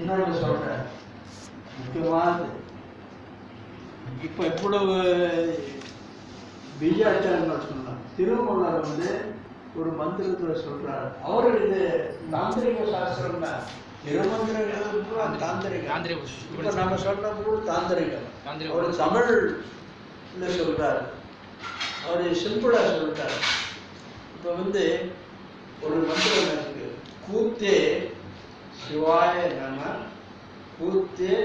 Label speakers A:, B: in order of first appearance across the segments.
A: இன்னொன்று சொல்றேன் முக்கியமானது இப்போ இவ்வளவு பீஜாச்சாரங்கள் சொல்லலாம் திருமூலர் வந்து ஒரு மந்திரத்தில் சொல்றாரு அவரு இது தாந்திரிக சாஸ்திரம் தான் திருமந்திரங்கள் பூரா தாந்திரிகம்
B: தாந்திரிகம்.
A: இப்போ நம்ம சொன்ன கூட தாந்திரிகம்
B: தாந்திரிகம்.
A: அவர் தமிழ்ல சொல்றாரு அவர் சிம்பிளா சொல்லிட்டாரு இப்போ வந்து ஒரு மந்திரம் இருக்கு கூத்தே சிவாய நம கூத்தே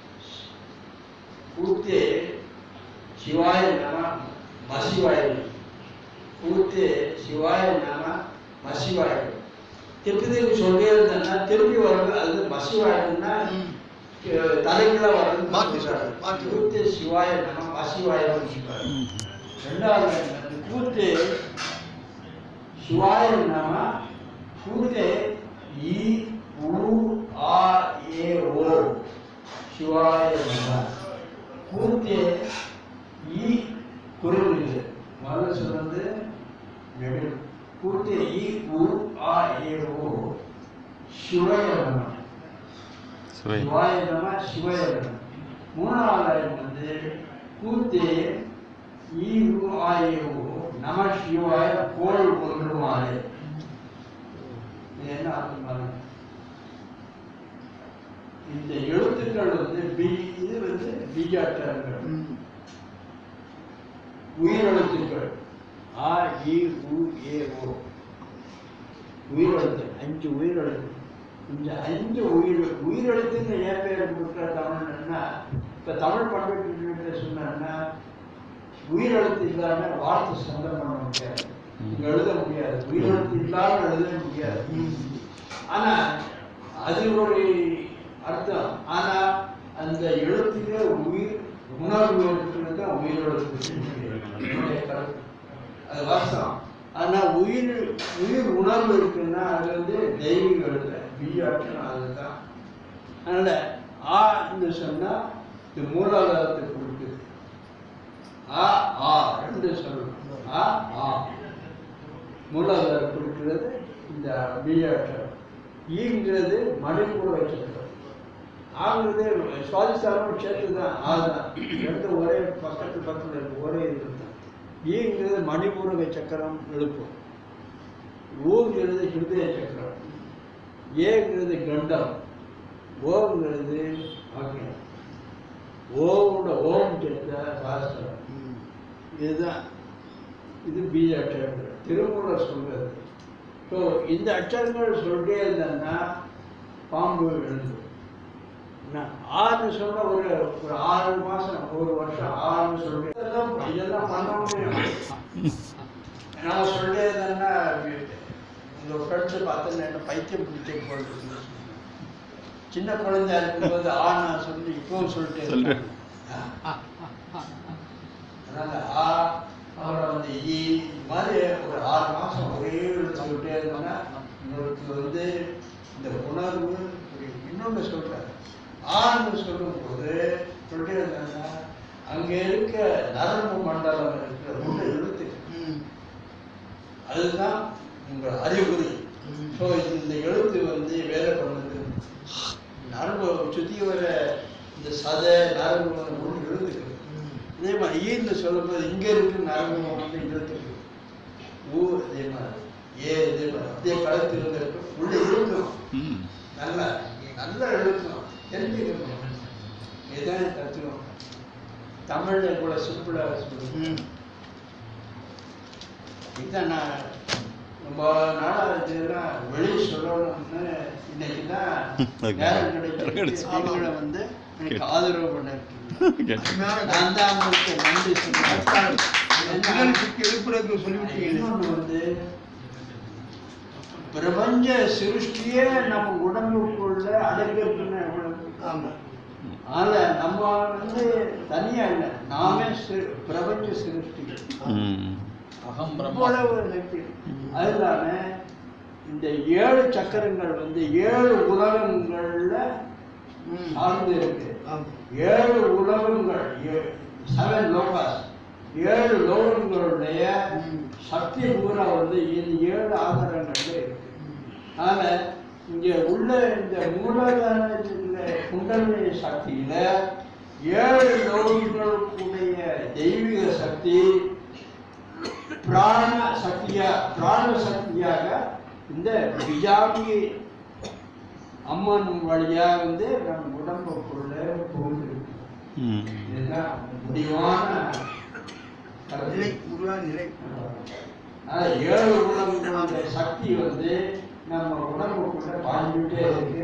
A: கூத்தே சிவாய நம மசிவாய கூத்தே சிவாய நம மசிவாய திருப்பி திருப்பி சொல்லியே இருந்தேன்னா திருப்பி வர்றது அது மசிவாயன்னா தலைகளாக வர்றது
C: மாத்தி
A: சொல்றாரு.
C: சொல்றாரு, மாத்தி.
A: கூத்தே சிவாய நம மசிவாய சொல்றாரு ரெண்டாவது என்ன? கூத்து சிவாய நம கூத்து இ உ ஆ ஏ ஓ சிவாய நம கூத்து இ குரல் இது முதல்ல சொன்னது நெடில். கூத்து இ உ ஆ ஏ ஓ சிவாய நம
D: சுவை
A: சிவாய நம சிவாய நம மூணாவது வந்து கூத்தே ஈவு ஆயவு நம சிவாய கோள் ஒன்று மாறு இது என்ன அர்த்தம் பாருங்க இந்த எழுத்துக்கள் வந்து பி இது வந்து பீஜாட்சரங்கள் உயிரெழுத்துக்கள் ஆ இ உ ஏ ஓ உயிரெழுத்து அஞ்சு உயிரெழுத்து இந்த அஞ்சு உயிர் உயிரெழுத்துன்னு ஏன் பேர் கொடுக்குற தமிழ்னா இப்போ தமிழ் பண்பாட்டு சொன்னா உயிரெழுத்து இல்லாம வார்த்தை சொந்தம் பண்ண முடியாது இங்க எழுத முடியாது உயிரெழுத்து இல்லாம எழுத முடியாது ஆனா அது ஒரு அர்த்தம் ஆனா அந்த எழுத்துக்கு உயிர் உணர்வு இருக்கிறது தான் உயிரெழுத்து என்னுடைய கருத்து அது வாஸ்தவம் ஆனா உயிர் உயிர் உணர்வு இருக்குன்னா அது வந்து தெய்வீக எழுத்துல பிஆட்டும் அதுதான் அதனால ஆ என்று சொன்னா இது மூலாதாரத்தை கொடுக்குது ஆ ஆ ரெண்டு சொல்லணும் ஆ ஆ மூலாதாரம் கொடுக்கிறது இந்த பிஆட்டம் ஈங்கிறது மணிப்பூர் வச்சிருக்கிறது ஆங்கிறது சுவாதிஷ்டானம் சேர்த்து தான் ஆதான் ரெண்டு ஒரே பக்கத்து பக்கத்தில் இருக்கு ஒரே இது தான் ஈங்கிறது மணிபூரக சக்கரம் எழுப்பும் ஊங்கிறது ஹிருதய சக்கரம் ஏங்கிறது கண்டம் ஓங்கிறது அக்னி ஓவோட ஓம் சேர்த்த சாஸ்திரம் இதுதான் இது பீஜ அட்சரங்கள் திருமூலர் சொல்றது ஸோ இந்த அட்சரங்கள் சொல்லிட்டே இருந்தேன்னா பாம்பு எழுது என்ன ஆறு சொன்ன ஒரு ஒரு ஆறு மாசம் ஒரு வருஷம் ஆறு சொல்லிட்டு இதெல்லாம் இதெல்லாம் பண்ண முடியும் நான் சொல்லிட்டே இருந்தேன்னா உங்கள் ஃப்ரெண்ட்ஸு பார்த்து என்ன பைத்தியம் பிடிச்ச போல் இருக்கு. சின்ன குழந்தையா இருக்கும்போது ஆ நான் சொல்லி இப்பவும் சொல்லிட்டே
D: சொல்றேன்.
A: இருக்கேன். அதனால ஆ அப்புறம் வந்து ஈ இது மாதிரி ஒரு ஆறு மாசம் ஒரே எழுத்து சொல்லிட்டே இருந்தோம்னா உங்களுக்கு வந்து இந்த உணர்வு ஒரு இன்னொன்று சொல்றேன் ஆன்னு சொல்லும்போது சொல்லிட்டே இருந்தாங்கன்னா அங்க இருக்க நரம்பு மண்டலம் இருக்கிற உள்ள எழுத்து அதுதான் உங்க அறிகுறி ஸோ இந்த எழுத்து வந்து வேலை பண்ணுது நரம்பு சுத்தி வர இந்த சதை நரம்பு வந்து ஒன்று எழுதுக்கு இதே மாதிரி ஈன்னு சொல்லும்போது இங்க இருக்கு நரம்பு வந்து எழுத்துக்கு ஊ இதே மாதிரி ஏ இதே மாதிரி அப்படியே கழுத்து இருக்கு உள்ள இருக்கும்
D: ம்
A: நல்லா நல்லா எழுதணும் தெரிஞ்சுக்கணும் இதுதான் தத்துவம் தமிழ்ல கூட சிம்பிளா சொல்லணும் இதுதான் நான் ரொம்ப நாளாக இதெல்லாம் வெளியே சொல்லணும்னு இன்னைக்கு தான்
D: Okay.
A: நேரம் கிடைக்கிறது
D: கிடைச்சு.
A: நீங்களும் வந்து எனக்கு
D: Okay.
A: ஆதரவு பண்ணிருக்கீங்க
D: கேட்டு
A: நான் தான் உங்களுக்கு நன்றி சொல்றேன்
C: எழுப்புறதுக்கு சொல்லிவிட்டீங்க
A: இன்னொன்று வந்து பிரபஞ்ச சிருஷ்டியே நம்ம உடம்புக்குள்ள அடங்கிருக்குன்னு எவ்வளவு
C: ஆமா
A: ஆனா நம்ம வந்து தனியா இல்லை நாமே சி- பிரபஞ்ச சிருஷ்டி
D: ம்
B: அகம் பிரம்மா
A: இவ்வளவு சக்தி அது இல்லாம இந்த ஏழு சக்கரங்கள் வந்து ஏழு உலகங்கள்ல சார்ந்து இருக்கு
C: ஆமா
A: ஏழு உலகங்கள் செவன் லோகாஸ் ஏழு லோகங்களுடைய
C: ம்.
A: சக்தி பூரா வந்து இந்த ஏழு ஆதாரங்கள்ல இருக்கு அதனால இங்க உள்ள இந்த மூலதனத்துல குண்டலினி சக்தியில ஏழு லோகங்களுக்குடைய தெய்வீக சக்தி பிராண சக்தியா பிராண சக்தியாக இந்த பிஜாபி அம்மன் வழியா வந்து நம் உடம்புக்குள்ள போகுது
D: ம்
A: இதுதான் முடிவான
B: நிலை
A: கருத்து.
B: உருவான நிலை
A: அதாவது ஏழு உடம்புகளுடைய சக்தி வந்து நம்ம உடம்புக்குள்ள பாஞ்சுட்டே இருக்கு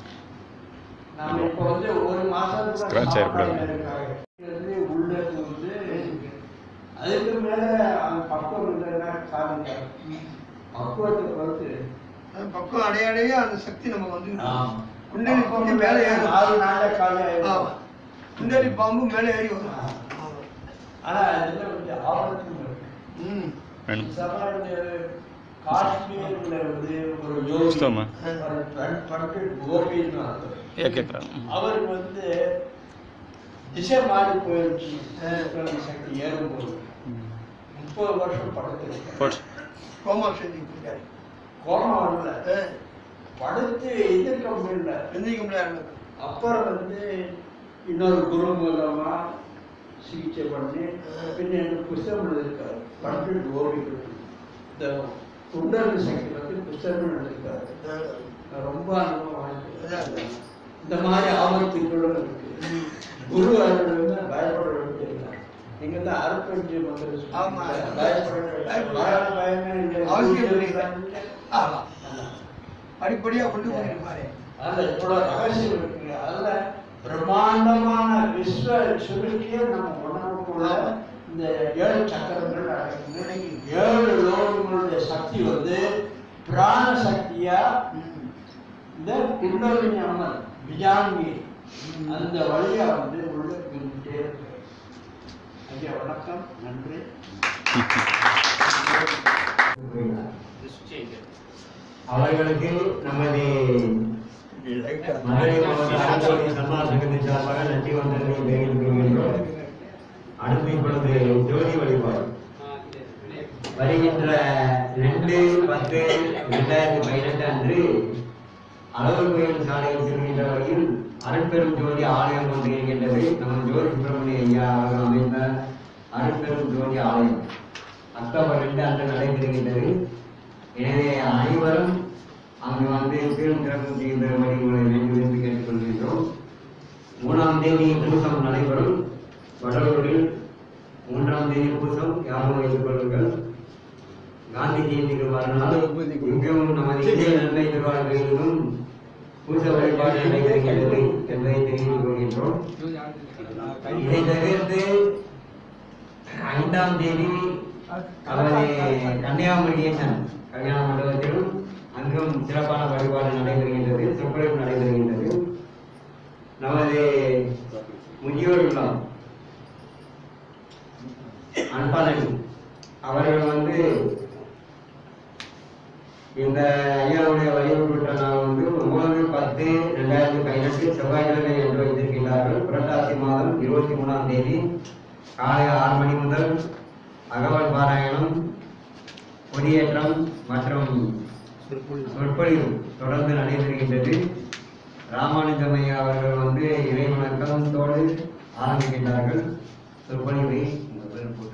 A: நாம இப்ப வந்து ஒரு மாசம்
D: Scratch ஆயிடக்கூடாது.
A: இருந்து உள்ள வந்து அதுக்கு மேல அந்த பக்கம் இல்லைன்னா காரணம் பக்குவத்தை பொறுத்து
B: அது பக்கம் அடைய அடைய அந்த சக்தி நம்ம வந்து
A: ஆம்.
B: குண்டலி பாம்பு மேலே ஏறும்
A: நாலு நாள்ல காலை
B: ஆமா. குண்டலி பாம்பு மேலே ஏறி வரும் ஆமா.
A: ஆனா அதுல கொஞ்சம் ஆபத்தும் இருக்கு
B: ம்
D: வேணும்
A: சமயத்துல காஷ்மீர்ல வந்து ஒரு யோகி
D: புஸ்தகமா?
A: ஒரு பண்- பண்டிட் கோபின்னு ஒருத்தர்.
D: ஏ கேட்குறேன்
A: அவருக்கு வந்து திசை மாறி போயிடுச்சு குண்டலினி சக்தி ஏறும்போது முப்பது வருஷம் படுத்து
D: போட்டு
B: கோமா செஞ்சுட்டு இருக்காரு
A: கோபம் வரல
B: ஆ,
A: படுத்து எதிர்க்க முடியல
B: எந்திரிக்க முடியாது
A: அப்புறம் வந்து இன்னொரு குரு மூலமா சிகிச்சை பண்ணி பின்ன எனக்கு புஸ்தகம் எழுதியிருக்காரு பண்டிட் கோபிகள் இந்த குண்டலினி சக்தி பற்றி புஸ்தகம் எழுதியிருக்காரு நான் ரொம்ப அனுபவம் வாங்கியிருக்கேன். இந்த மாதிரி ஆபத்துகளும் இருக்கு குரு அவர்கள் வந்து பயப்பட வேண்டியதில்லை நீங்க தான் அர்ப்பணிச்சு வந்து
B: ஆமா.
A: பயப்பட வேண்டிய- பயம் பயமே இல்லை
B: அவசியம் இல்லை.
A: இல்லை.
B: ஆமா. படிப்படியா கொண்டு போயிருப்பாரு
A: அதுல இவ்வளவு ரகசியம் இருக்குங்க அதுல பிரம்மாண்டமான விஸ்வ சுருக்கிய நம்ம உணவுக்குள்ள இந்த ஏழு சக்கரங்கள் அடங்குது. ஏழு லோகங்களுடைய சக்தி வந்து பிராண சக்தியா இந்த குண்டலினி அம்மன் பிஜாங்கி அந்த வழியா வந்து உள்ள இருந்துட்டே இருக்கு ஐயா வணக்கம் நன்றி
C: அவர்களுக்கு நமது மதுரை மாவட்ட ஆட்சியர் சன்மான சங்கத்தின் சார்பாக நன்றி வந்தனை தெரிவித்துக் அடுத்து இப்பொழுது ஜோதி வழிபாடு வருகின்ற ரெண்டு பத்து இரண்டாயிரத்தி பதினெட்டு அன்று அளவு கோயில் சாலையில் செல்கின்ற வழியில் அருட்பெரும் ஜோதி ஆலயம் ஒன்று இருக்கின்றது நம்ம ஜோதி சுப்பிரமணிய ஐயா அவர்கள் அமைந்த அருட்பெரும் ஜோதி ஆலயம் அக்டோபர் ரெண்டு அன்று நடைபெறுகின்றது எனவே அனைவரும் அங்கு வந்து பேரும் சிறப்பு செய்கின்றபடி உங்களை வேண்டும் என்று கேட்டுக்கொள்கின்றோம் மூணாம் தேதி பூசம் நடைபெறும் வடலூரில் மூன்றாம் தேதி பூசம் ஞாபகம் வைத்துக் கொள்ளுங்கள் காந்தி ஜெயந்திக்கு மறுநாள் இங்கும் நமது இந்திய நன்மை திருவாரூரிலும் பூச வழிபாடு நடைபெறுகிறது என்பதை தெரிவித்துக் கொள்கின்றோம் இதை தவிர்த்து ஐந்தாம் தேதி நமது கன்னியாகுமரியேசன் கல்யாண மண்டபத்திலும் அங்கும் சிறப்பான வழிபாடு நடைபெறுகின்றது சொற்பொழிவு நடைபெறுகின்றது நமது முதியோர் இல்லம் அன்பழகி அவர்கள் வந்து இந்த ஐயாவுடைய வலியுறுத்த நாள் வந்து ஒன்பது பத்து ரெண்டாயிரத்தி பதினெட்டு செவ்வாய்க்கிழமை என்று வைத்திருக்கிறார்கள் புரட்டாசி மாதம் இருபத்தி மூணாம் தேதி காலை ஆறு மணி முதல் அகவல் பாராயணம் கொடியேற்றம் மற்றும் சொற்பொழிவு தொடர்ந்து நடைபெறுகின்றது ராமானுஜம் ஐயா அவர்கள் வந்து இறை வணக்கத்தோடு ஆரம்பிக்கின்றார்கள் சொற்பொழிவை இந்த பேர் போட்டு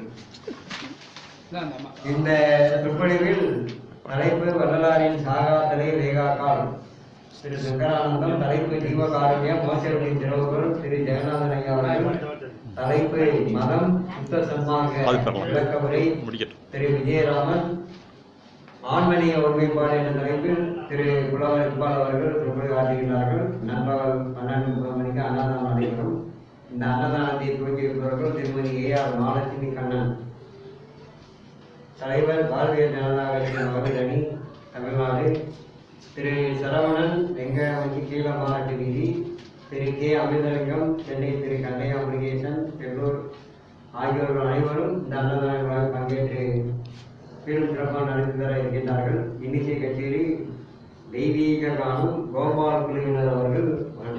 C: இந்த சொற்பொழிவில் தலைப்பு வள்ளலாரின் சாகாத்தலை வேகாக்கால் திரு சங்கரானந்தம் தலைப்பு ஜீவகாருண்யம் மோசடி திறவுகள் திரு ஜெகநாதன் ஐயா அவர்கள் தலைப்பு மதம் சுத்த சன்மாக
D: அது பரவாயில்ல.
C: விளக்க உரை
D: முடிக்கட்டும்
C: திரு விஜயராமன் ஆண்மனிய ஒருமைப்பாடு என்ற தலைப்பில் திரு புலவர் இக்பால் அவர்கள் சொற்பொழிவு ஆற்றுகிறார்கள் நண்பகல் பன்னெண்டு முப்பது மணிக்கு அன்னதானம் நடைபெறும் இந்த அன்னதானத்தை துவக்கியிருப்பவர்கள் திருமதி ஏ ஆர் மாலட்சுமி கண்ணன் தலைவர் பாரதிய ஜனதா கட்சியின் மகளிரணி தமிழ்நாடு திரு சரவணன் வெங்காய வங்கி கீழ மாநாட்டு வீதி திரு கே அமிர்தலிங்கம் சென்னை திரு கண்ணையா முருகேசன் பெங்களூர் ஆகியோர்கள் அனைவரும் இந்த அன்னதான விழாவில் பங்கேற்று பெரும் சிறப்பாக நடத்தி தர இருக்கின்றார்கள் இன்னிசை கச்சேரி தெய்வீக காணும் கோபால் குழுவினர் அவர்கள்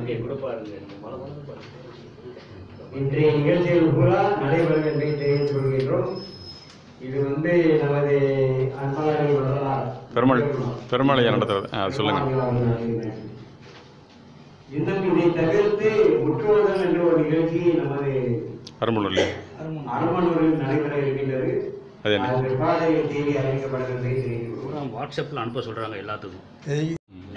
C: இன்றைய நிகழ்ச்சிகள் பூரா நடைபெறும் என்பதை தெரிவித்துக் கொள்கின்றோம் இது வந்து நமது அன்பாளரை வரலாறு
D: பெருமாள் பெருமாள் ஐயா நடத்துறது ஆ சொல்லுங்க
C: இன்னும் இதை தவிர்த்து முற்றுவதல் என்ற ஒரு நிகழ்ச்சி நமது
D: அரும்புள்ளி
C: அரமனூரில் நடைபெற இருக்கின்றது
D: அது என்ன?
C: அது பிற்பாடு தேதி அறிவிக்கப்படுகிறதை தெரிவிக்கிறோம்
E: பூரா வாட்ஸ்அப்பில் அனுப்ப சொல்கிறாங்க எல்லாத்துக்கும்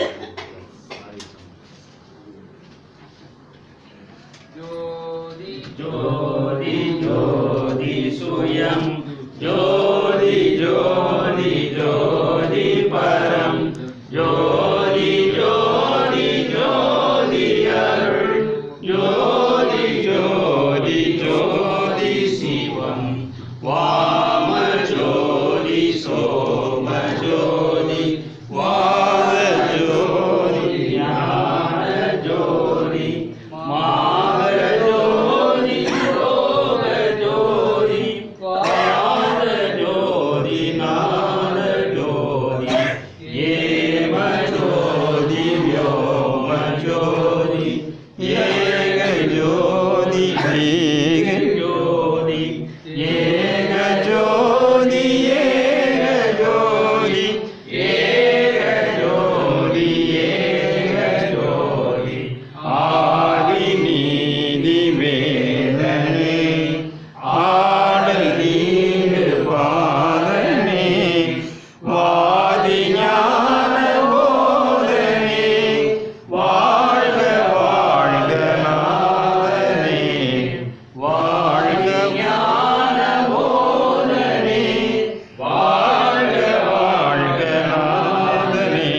F: ஜோதி ஜோதி சுயம் ஜோதி ஜோதி ஜோதி பரம் ஜோதி ஜோதி ஜோதி அருள் ஜோதி ஜோதி ஜோதி சிவம் வாம ஜோதி சோம ஜோதி வாத ஜோதி ஞான ஜோதி மாக ஜோதி யோக ஜோதி வாத ஜோதி நாத ஜோதி ஏம ஜோதி வியோம ஜோதி ஏக ஜோதி ஏக ஜோதி ஏக ஜோதி ஏக ஜோதி ஏக ஜோதி ஏக ஜோதி ஆதி நீதி வேதனே ஆடல் நீடு பாதனே வாதி ஞான போதனே வாழ்க வாழ்க நாதனே வாழ்க ஞான போதனே வாழ்க வாழ்க நாதனே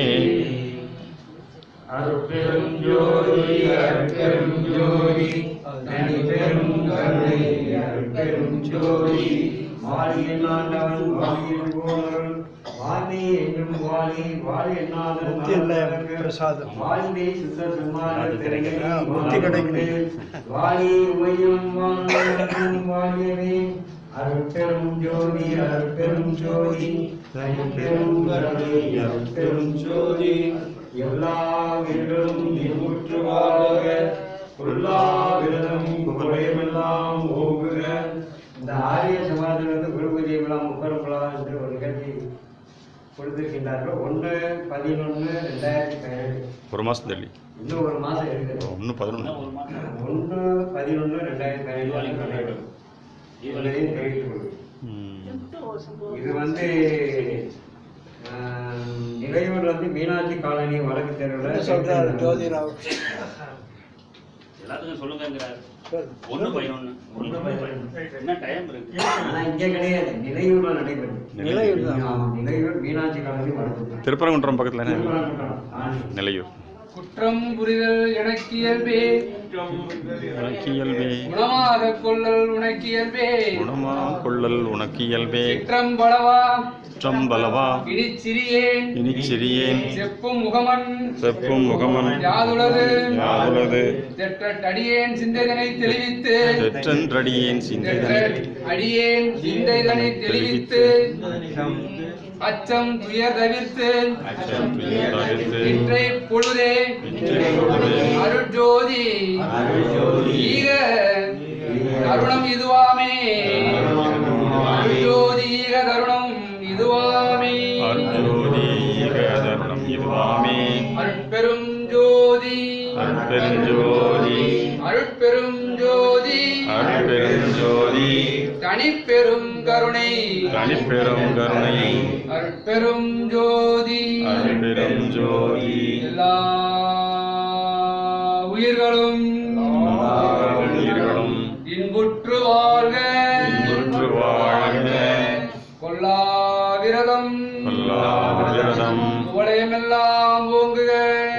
F: அருட்பெரும் ஜோதி அருட்பெரும் ஜோதி தனி பெரும் கருணை அருட்பெரும் ஜோதி வாழியின் ஆண்டவன் வாழியின் போனவன் வாழி என்றும் வாழி வாழி என்னாதன்
B: முக்தி இல்லை, பிரசாதம்.
C: வாழ்ந்தே சுத்த சன்மான
B: ஆ, முக்தி கிடைக்கணும்.
C: வாழி உமையும் வாழும் வாழியவே அருட்பெரும் ஜோதி அருட்பெரும் ஜோதி தனி பெரும் கருணை அருட்பெரும் ஜோதி எல்லா உயிர்களும் நீமுற்று வாழ்க பொல்லா விரதம் குறையமெல்லாம் ஓகுக இந்த ஆரிய சமாஜத்திலிருந்து குரு பூஜை விழா முப்பெரும் விழா என்று ஒரு நிகழ்ச்சி கொடுத்திருக்கின்றார்கள் ஒன்று பதினொன்று ரெண்டாயிரத்தி பதினெட்டு
D: ஒரு மாதம் தள்ளி
C: இன்னும் ஒரு மாதம் இருக்குது
D: ஒன்று பதினொன்று
C: ஒன்று பதினொன்று ரெண்டாயிரத்தி பதினெட்டு நடைபெறும் என்பதையும் தெரிவித்துக் கொள்கிறேன்
D: ம்.
C: இது வந்து ஆஹ், நிலையூர் வந்து மீனாட்சி காலனி வடக்கு தெருவில்
B: சொல்றாரு ஜோதிராவ்
E: எல்லாத்துக்கும் சொல்லுங்கிறாரு ஒன்று பதினொன்று ஒன்று பதினொன்று என்ன டைம் இருக்கு
C: ஆனா இங்க கிடையாது நிலையூர்ல நடைபெறும்
B: நிலையூர் தான்.
C: ஆமா, நிலையூர் மீனாட்சி காலனி வடக்கு தெரு.
D: திருப்பரங்குன்றம் பக்கத்தில் என்ன
C: திருப்பரங்குன்றம். ஆ.
D: நிலையூர்
F: குற்றம் புரிதல் எனக்கு இயல்பே
D: உனக்கு இயல்பே
F: குணமாக கொள்ளல் உனக்கு இயல்பே
D: குணமாம் கொள்ளல் உனக்கு இயல்பே
F: சிற்றம் பலவா
D: குற்றம் பலவா
F: இனி சிறியேன்
D: இனி சிறியேன்
F: செப்பும் முகமன்
D: செப்பும் முகமன்
F: யாதுளது
D: யாதுளது
F: தெற்றடியேன் சிந்தைதனை தெளிவித்து
D: தெற்றன்றடியேன் சிந்தை
F: அடியேன் சிந்தைதனை தெளிவித்து அச்சம் துயர் தவிர்த்து
D: அச்சம் துயர் தவிர்த்து
F: இன்றை பொழுதே
D: இன்றை பொழுதே
F: அருட்ஜோதி
C: அருட்ஜோதி
F: ஈக தருணம் இதுவாமே அருட்ஜோதி ஈக தருணம் இதுவாமே
D: அருஜோதீக தருணம் இதுவாமே
F: அருட்பெரும் ஜோதி
D: அருட்பெருஞ்சோதி
F: அருட்பெரும் ஜோதி
D: அருட்பெருஞ்சோதி
F: தனிப்பெரும் கருணை
D: தனிப்பெரும் கருணை
F: அருட்பெரும் ஜோதி
D: அருட்பெரும் ஜோதி
F: எல்லா உயிர்களும்
D: உயிர்களும்
F: இன்புற்று வாழ்க
D: இன்புற்று வாழ்க
F: கொல்லா விரதம்
D: கொல்லா விரதம்
F: குவளையமெல்லாம் ஓங்குக